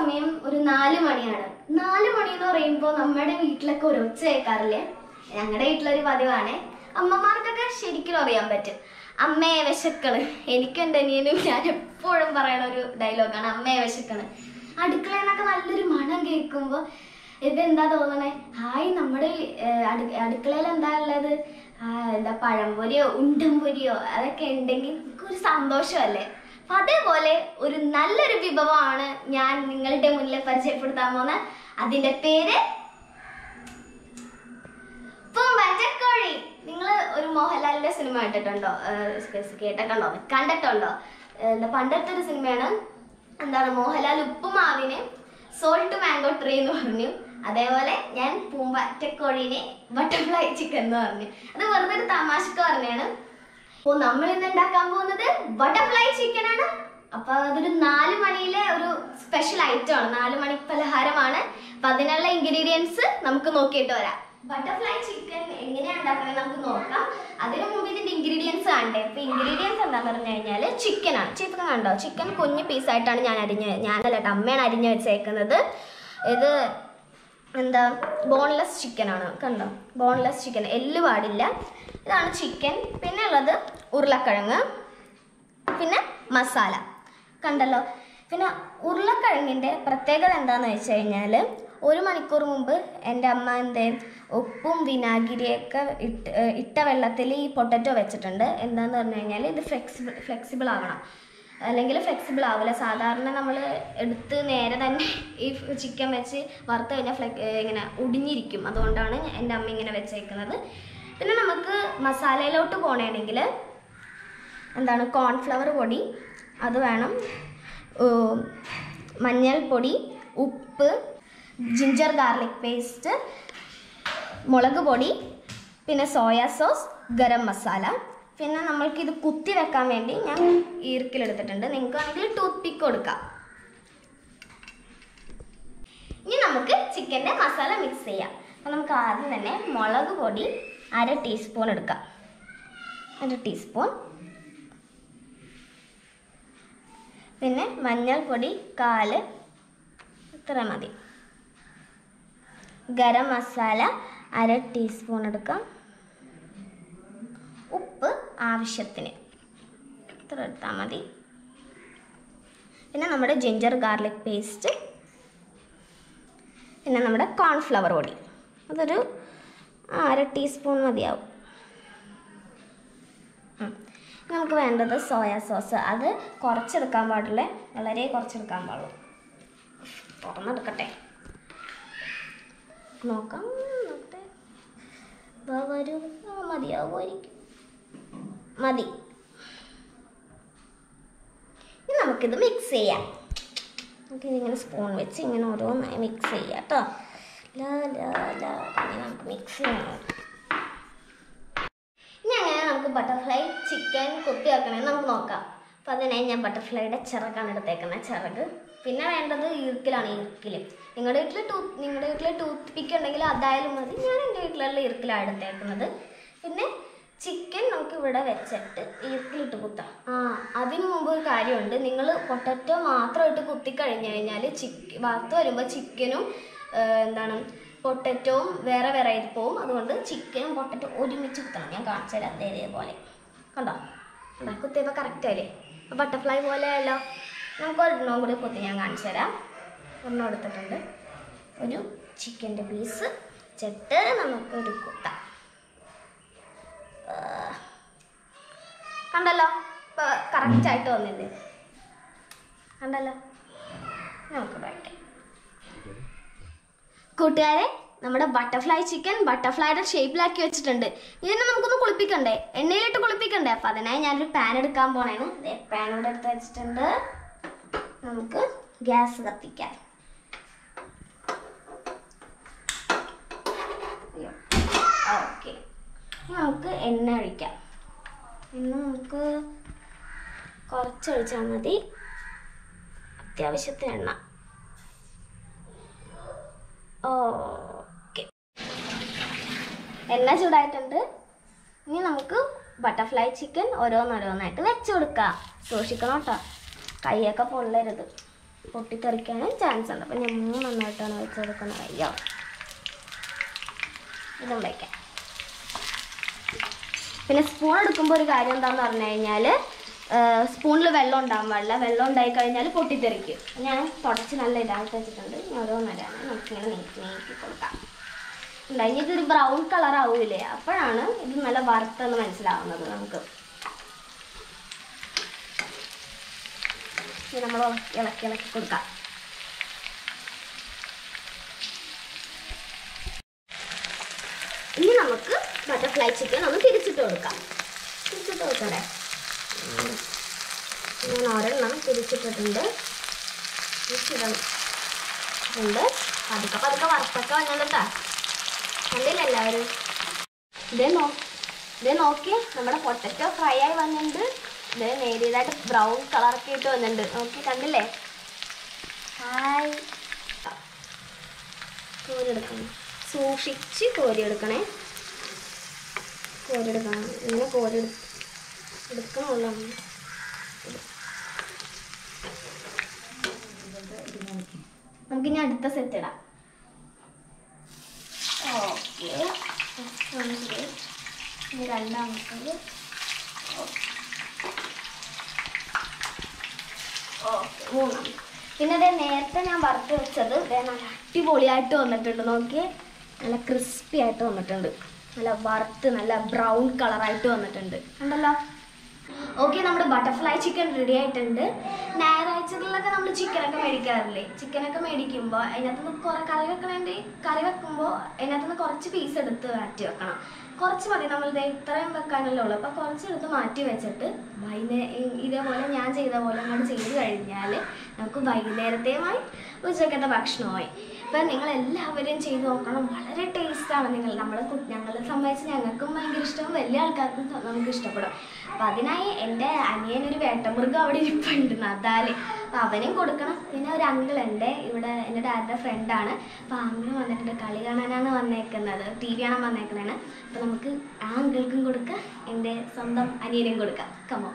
സമയം ഒരു നാല് മണിയാണ് നാല് മണി എന്ന് പറയുമ്പോൾ നമ്മുടെ വീട്ടിലൊക്കെ ഒരു ഒച്ച കേൾക്കാറില്ലേ ഞങ്ങളുടെ വീട്ടിലൊരു പതിവാണ് അമ്മമാർക്കൊക്കെ ശരിക്കും അറിയാൻ പറ്റും അമ്മയെ വിശക്കണ് എനിക്കും എൻ്റെ അനിയനും ഞാൻ എപ്പോഴും പറയണ ഒരു ഡയലോഗാണ് അമ്മയെ വിശക്കണ് അടുക്കളയിൽ നിന്നൊക്കെ നല്ലൊരു മണം കേൾക്കുമ്പോൾ ഇതെന്താ തോന്നണേ ഹായ് നമ്മുടെ ഏഹ്, അടു- അടുക്കളയിൽ എന്താ ഉള്ളത് ആ, എന്താ പഴംപൊരിയോ ഉണ്ടംപൊരിയോ അതൊക്കെ ഉണ്ടെങ്കിൽ നമുക്കൊരു സന്തോഷമല്ലേ അപ്പൊ അതേപോലെ ഒരു നല്ലൊരു വിഭവമാണ് ഞാൻ നിങ്ങളുടെ മുന്നിൽ പരിചയപ്പെടുത്താൻ പോകുന്നത് അതിന്റെ പേര് പൂമ്പറ്റക്കോഴി നിങ്ങൾ ഒരു മോഹൻലാലിന്റെ സിനിമ കണ്ടിട്ടുണ്ടോ ഏഹ് കേട്ടിട്ടുണ്ടോ കണ്ടിട്ടുണ്ടോ ഏഹ് എന്താ പണ്ടത്തെ ഒരു സിനിമയാണ് എന്താണ് മോഹൻലാൽ ഉപ്പുമാവിന് സോൾട്ട് മാംഗോ ട്രീ എന്ന് പറഞ്ഞു അതേപോലെ ഞാൻ പൂമ്പാറ്റക്കോഴീനെ ബട്ടർഫ്ലൈ ചിക്കൻ എന്ന് പറഞ്ഞു അത് വെറുതെ ഒരു തമാശക്ക് പറഞ്ഞാണ് അപ്പൊ നമ്മൾ ഇന്ന് ഉണ്ടാക്കാൻ പോകുന്നത് ബട്ടർഫ്ലൈ ചിക്കൻ ആണ് അപ്പൊ അതൊരു നാല് മണിയിലെ ഒരു സ്പെഷ്യൽ ഐറ്റം ആണ് നാല് മണി പലഹാരമാണ് അപ്പൊ അതിനുള്ള ഇൻഗ്രീഡിയൻസ് നമുക്ക് നോക്കിയിട്ട് വരാം ബട്ടർഫ്ലൈ ചിക്കൻ എങ്ങനെയാണ് ഉണ്ടാക്കുന്നത് നമുക്ക് നോക്കാം അതിനു മുമ്പ് ഇതിന്റെ ഇൻഗ്രീഡിയൻസ് കാണണ്ടേ അപ്പൊ ഇൻഗ്രീഡിയൻസ് എന്താന്ന് പറഞ്ഞു കഴിഞ്ഞാല് ചിക്കൻ ആണ് ചിക്കൻ കണ്ടോ ചിക്കൻ കുഞ്ഞു പീസായിട്ടാണ് ഞാൻ അരിഞ്ഞ് ഞാനല്ല കേട്ടോ അമ്മയാണ് അരിഞ്ഞ് വെച്ചേക്കുന്നത് ഇത് എന്താ ബോൺലെസ് ചിക്കൻ ആണ് കണ്ടോ ബോൺലെസ് ചിക്കൻ എല്ല് പാടില്ല ഇതാണ് ചിക്കൻ പിന്നെ ഉള്ളത് ഉരുളക്കിഴങ്ങ് പിന്നെ മസാല കണ്ടല്ലോ പിന്നെ ഉരുളക്കിഴങ്ങിൻ്റെ പ്രത്യേകത എന്താണെന്ന് വെച്ച് കഴിഞ്ഞാൽ ഒരു മണിക്കൂർ മുമ്പ് എൻ്റെ അമ്മ എന്തേ ഉപ്പും വിനാഗിരിയൊക്കെ ഇട്ട് ഏഹ് ഇട്ട വെള്ളത്തിൽ ഈ പൊട്ടറ്റോ വെച്ചിട്ടുണ്ട് എന്താന്ന് പറഞ്ഞു കഴിഞ്ഞാൽ ഇത് ഫ്ലെക്സിബിൾ ഫ്ലെക്സിബിൾ ആവണം അല്ലെങ്കിൽ ഫ്ലെക്സിബിൾ ആവില്ല സാധാരണ നമ്മൾ എടുത്ത് നേരെ തന്നെ ഈ ചിക്കൻ വെച്ച് വറുത്ത് കഴിഞ്ഞാൽ ഫ്ലെക് ഏഹ് ഇങ്ങനെ ഉടിഞ്ഞിരിക്കും അതുകൊണ്ടാണ് എൻ്റെ അമ്മ ഇങ്ങനെ വെച്ചേക്കുന്നത് പിന്നെ നമുക്ക് മസാലയിലോട്ട് പോകണമെങ്കിൽ എന്താണ് കോൺഫ്ലവർ പൊടി അത് വേണം ഉം, മഞ്ഞൾപ്പൊടി ഉപ്പ് ജിഞ്ചർ ഗാർലിക് പേസ്റ്റ് മുളക് പൊടി പിന്നെ സോയാ സോസ് ഗരം മസാല പിന്നെ നമ്മൾക്ക് ഇത് കുത്തി വെക്കാൻ വേണ്ടി ഞാൻ ഈർക്കിലെടുത്തിട്ടുണ്ട് നിങ്ങൾക്ക് വേണമെങ്കിൽ ടൂത്ത് പിക്ക് കൊടുക്കാം ഇനി നമുക്ക് ചിക്കൻ്റെ മസാല മിക്സ് ചെയ്യാം അപ്പോൾ നമുക്ക് ആദ്യം തന്നെ മുളക് പൊടി അര ടീസ്പൂൺ എടുക്കാം അര ടീസ്പൂൺ പിന്നെ മഞ്ഞൾപ്പൊടി കാല് ഇത്ര മതി ഗരം മസാല അര ടീസ്പൂൺ എടുക്കാം ഉപ്പ് ആവശ്യത്തിന് ഇത്ര എടുത്താൽ മതി പിന്നെ നമ്മുടെ ജിഞ്ചർ ഗാർലിക് പേസ്റ്റ് പിന്നെ നമ്മുടെ കോൺഫ്ലവർ പൊടി അതൊരു അര ടീസ്പൂൺ മതിയാവും ഉം. നമുക്ക് വേണ്ടത് സോയാ സോസ് അത് കുറച്ചെടുക്കാൻ പാടില്ല വളരെ കുറച്ചെടുക്കാൻ പാടുള്ളൂ തുറന്നെടുക്കട്ടെ നോക്കാം നോക്കട്ടെ ദാ വരൂ ആ, മതിയാവുമായിരിക്കും മതി ഇനി നമുക്കിത് മിക്സ് ചെയ്യാം നമുക്കിതിങ്ങനെ സ്പൂൺ വെച്ച് ഇങ്ങനെ ഓരോന്നായി മിക്സ് ചെയ്യാം കേട്ടോ ലാ ലാ ലാ ഇങ്ങനെ നമുക്ക് മിക്സ് ചെയ്യണം ഇനി അങ്ങനെ നമുക്ക് ബട്ടർഫ്ലൈ ചിക്കൻ കുത്തി വെക്കണമെന്ന് നമുക്ക് നോക്കാം അപ്പോൾ അതിനായി ഞാൻ ബട്ടർഫ്ലൈയുടെ ചിറകാണ് എടുത്തേക്കുന്നത് ചിറക് പിന്നെ വേണ്ടത് ഈർക്കിലാണ് ഈർക്കിൽ നിങ്ങളുടെ വീട്ടിൽ ടൂത്ത് നിങ്ങളുടെ വീട്ടിൽ ടൂത്ത് പിക്ക് ഉണ്ടെങ്കിൽ അതായാലും മതി ഞാൻ എൻ്റെ വീട്ടിലുള്ള ഈർക്കിലാണ് എടുത്തേക്കുന്നത് പിന്നെ ചിക്കൻ നമുക്ക് ഇവിടെ വെച്ചിട്ട് ഈർക്കിലിട്ട് കുത്താം ആ അതിനു മുമ്പ് ഒരു കാര്യമുണ്ട് നിങ്ങൾ പൊട്ടറ്റോ മാത്രമായിട്ട് കുത്തി കഴിഞ്ഞു കഴിഞ്ഞാൽ ചിക്ക് വറുത്ത് വരുമ്പോൾ ചിക്കനും എന്താണ് പൊട്ടറ്റോവും വേറെ വേറെ ആയി പോവും അതുകൊണ്ട് ചിക്കനും പൊട്ടറ്റോ ഒരുമിച്ച് കുത്തണം ഞാൻ കാണിച്ചു തരാം ദേ ഇതേപോലെ കണ്ടോ കണ്ടോ കുത്തിയപ്പോൾ കറക്റ്റ് ആയില്ലേ ബട്ടർഫ്ലൈ പോലെ അല്ലോ നമുക്ക് ഒരെണ്ണം കൂടി കുത്തി ഞാൻ കാണിച്ചു തരാം ഒരെണ്ണം എടുത്തിട്ടുണ്ട് ഒരു ചിക്കൻ്റെ പീസ് വെച്ചിട്ട് നമുക്കൊരു കുത്താം ആ. കണ്ടല്ലോ ഇപ്പോൾ കറക്റ്റ് ആയിട്ട് വന്നില്ലേ കണ്ടല്ലോ നമുക്ക് വയ്ക്കാം കൂട്ടുകാരെ നമ്മുടെ ബട്ടർഫ്ലൈ ചിക്കൻ ബട്ടർഫ്ലൈയുടെ ഷേപ്പിലാക്കി വെച്ചിട്ടുണ്ട് ഇതിനെ നമുക്കൊന്ന് കുളിപ്പിക്കണ്ടേ എണ്ണയിലിട്ട് കുളിപ്പിക്കണ്ടേ അപ്പം അതിനായി ഞാനൊരു പാൻ എടുക്കാൻ പോണേണ് പാൻ ഇവിടെ എടുത്ത് വെച്ചിട്ടുണ്ട് നമുക്ക് ഗ്യാസ് കത്തിക്കാം ഓക്കെ നമുക്ക് എണ്ണ ഒഴിക്കാം എണ്ണ നമുക്ക് കുറച്ച് ഒഴിച്ചാൽ മതി അത്യാവശ്യത്തിന് എണ്ണ ഓക്കെ എണ്ണ ചൂടായിട്ടുണ്ട് ഇനി നമുക്ക് ബട്ടർഫ്ലൈ ചിക്കൻ ഓരോന്നോരോന്നായിട്ട് വെച്ച് കൊടുക്കാം സൂക്ഷിക്കണം കേട്ടോ കൈയൊക്കെ പൊള്ളരുത് പൊട്ടിത്തെറിക്കാനും ചാൻസ് ഉണ്ട് അപ്പം ഞാൻ മൂന്നെണ്ണമായിട്ടാണ് വെച്ച് കൊടുക്കുന്നത് അയ്യോ ഇതും വയ്ക്കാം പിന്നെ സ്പൂൺ എടുക്കുമ്പോൾ ഒരു കാര്യം എന്താണെന്ന് പറഞ്ഞു കഴിഞ്ഞാൽ സ്പൂണിൽ വെള്ളം ഉണ്ടാകാൻ പാടില്ല വെള്ളം ഉണ്ടായി കഴിഞ്ഞാൽ പൊട്ടിത്തെറിക്കും ഞാൻ തുടച്ച് നല്ല ഇതായിട്ട് വെച്ചിട്ടുണ്ട് ഇനി ഓരോന്നരാണ് നമുക്കിങ്ങനെ നീക്കി നീക്കി കൊടുക്കാം ഉണ്ടായി ഇതൊരു ബ്രൗൺ കളർ ആവൂലേ അപ്പോഴാണ് ഇത് നല്ല വറുത്തെന്ന് മനസ്സിലാവുന്നത് നമുക്ക് ഇനി നമ്മൾ ഇളക്കി ഇളക്കി കൊടുക്കാം ഇനി നമുക്ക് ബട്ടർഫ്ലൈ ചിക്കൻ ഒന്ന് തിരിച്ചിട്ട് കൊടുക്കാം തിരിച്ചിട്ട് കൊടുക്കണ്ടേ ഉം. ഞാൻ ഒരെണ്ണം തിരിച്ചിട്ടിട്ടുണ്ട് തിരിച്ചിടണം ഉണ്ട് പതുക്കെ പതുക്കെ വറുത്തൊക്കെ വന്നിട്ടാ കണ്ടില്ല എല്ലാവരും ഇതേ നോ ഇതേ നോക്കി നമ്മുടെ പൊട്ടറ്റോ ഫ്രൈ ആയി വന്നിട്ടുണ്ട് ഇത് നേരിയതായിട്ട് ബ്രൗൺ കളറൊക്കെ ഇട്ട് വന്നിട്ടുണ്ട് നോക്കി കണ്ടില്ലേ ഹായ് കോരിയെടുക്കണം സൂക്ഷിച്ച് കോരിയെടുക്കണേ കോരിയെടുക്കണം ഇങ്ങനെ കോരി എടുക്കണമല്ലോ നമുക്കിനി അടുത്ത സെറ്റ് ഇടാം ഓക്കെ ഇനി രണ്ടാമത്തത് ഓക്കെ മൂന്നാമത് പിന്നെ അതേ നേരത്തെ ഞാൻ വറുത്ത് വെച്ചത് ദേ നല്ല അടിപൊളിയായിട്ട് വന്നിട്ടുണ്ട് നോക്കി നല്ല ക്രിസ്പി ആയിട്ട് വന്നിട്ടുണ്ട് നല്ല വറുത്ത് നല്ല ബ്രൗൺ കളറായിട്ട് വന്നിട്ടുണ്ട് ഉണ്ടല്ലോ ഓക്കെ നമ്മുടെ ബട്ടർഫ്ലൈ ചിക്കൻ റെഡി ആയിട്ടുണ്ട് ഞായറാഴ്ചകളിലൊക്കെ നമ്മൾ ചിക്കനൊക്കെ മേടിക്കാറില്ലേ ചിക്കനൊക്കെ മേടിക്കുമ്പോൾ അതിനകത്ത് നിന്ന് കുറെ കറി വെക്കണേണ്ടി കറി വെക്കുമ്പോൾ അതിനകത്ത് നിന്ന് കുറച്ച് പീസ് എടുത്ത് മാറ്റി വെക്കണം കുറച്ച് മതി നമ്മളിത് ഇത്രയും വെക്കാനല്ലേ ഉള്ളൂ അപ്പോൾ കുറച്ച് എടുത്ത് മാറ്റി വെച്ചിട്ട് വൈകുന്നേരം ഇതേപോലെ ഞാൻ ചെയ്ത പോലെ അങ്ങോട്ട് ചെയ്ത് കഴിഞ്ഞാൽ നമുക്ക് വൈകുന്നേരത്തെയുമായി ഉച്ചക്കത്തെ ഭക്ഷണമായി അപ്പം നിങ്ങൾ എല്ലാവരും ചെയ്ത് നോക്കണം വളരെ ടേസ്റ്റാണ് നിങ്ങൾ നമ്മൾ ഞങ്ങളെ സംബന്ധിച്ച് ഞങ്ങൾക്കും ഭയങ്കര ഇഷ്ടം വലിയ ആൾക്കാർക്കും സ- നമുക്ക് ഇഷ്ടപ്പെടും അപ്പം അതിനായി എൻ്റെ അനിയനൊരു വേട്ടമൃഗം അവിടെ ഇരിപ്പുണ്ട് നദാല് അപ്പം അവനും കൊടുക്കണം പിന്നെ ഒരു അങ്കിൾ ഉണ്ട് ഇവിടെ എൻ്റെ ഡാഡിൻ്റെ ഫ്രണ്ടാണ് അപ്പം അങ്കിൾ വന്നിട്ടുണ്ട് കളി കാണാനാണ് വന്നേക്കുന്നത് ടി വി കാണാൻ വന്നേക്കുന്നതാണ് അപ്പം നമുക്ക് ആ അങ്കിൾക്കും കൊടുക്കാം എൻ്റെ സ്വന്തം അനിയനും കൊടുക്കാം കമോ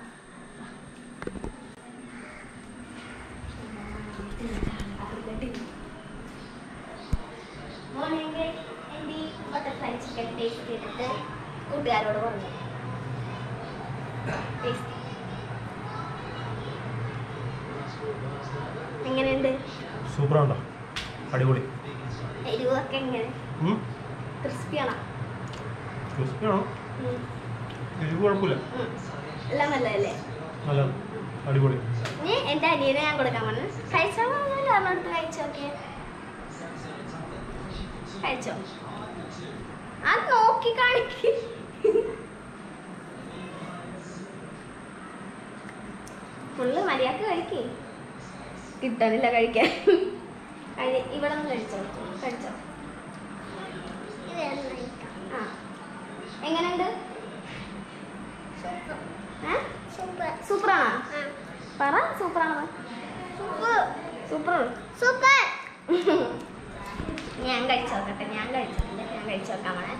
മോർണിംഗ് എൻ്റെ ഈ ബട്ടർഫ്ലൈ ചിക്കൻ ടേസ്റ്റ് ചെയ്തിട്ട് കൂട്ടുകാരോട് പറഞ്ഞു ടേസ്റ്റ് എങ്ങനെയുണ്ട് സൂപ്പറാണ്ടോ അടിപൊളി എരിവൊക്കെ എങ്ങനെ ക്രിസ്പിയാണോ ക്രിസ്പിയാണോ എരിവ് കുഴപ്പമില്ല എല്ലാം നല്ലതല്ലേ നല്ല അടിപൊളി ഇനി എൻ്റെ അനിയനെ ഞാൻ കൊടുക്കാൻ പറഞ്ഞു കഴിച്ചോ ഒരെണ്ണെടുത്ത് കഴിച്ചോക്കെ കഴിച്ചോ അത് നോക്കി കാണിക്ക് ഫുള്ള് മര്യാദക്ക് കഴിക്കേ കിട്ടാനില്ല കഴിക്കാൻ കഴി ഇവിടെ നിന്ന് കഴിച്ചോ കഴിച്ചോ ആ എങ്ങനെയുണ്ട് ഏ സൂപ്പറാണോ പറ സൂപ്പറാണോ സൂപ്പർ സൂപ്പർ ഞാൻ കഴിച്ചു നോക്കട്ടെ ഞാൻ കഴിച്ചിട്ടുണ്ട് ഞാൻ കഴിച്ചു നോക്കാം വേണേ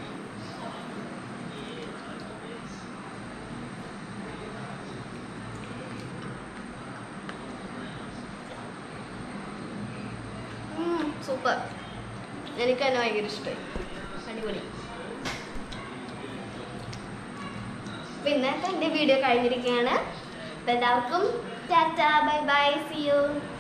സൂപ്പർ എനിക്ക് തന്നെ ഭയങ്കര ഇഷ്ടമായി അടിപൊളി അപ്പൊ ഇന്നത്തെ എൻ്റെ വീഡിയോ കഴിഞ്ഞിരിക്കുകയാണ് അപ്പൊ എല്ലാവർക്കും tata bye bye see U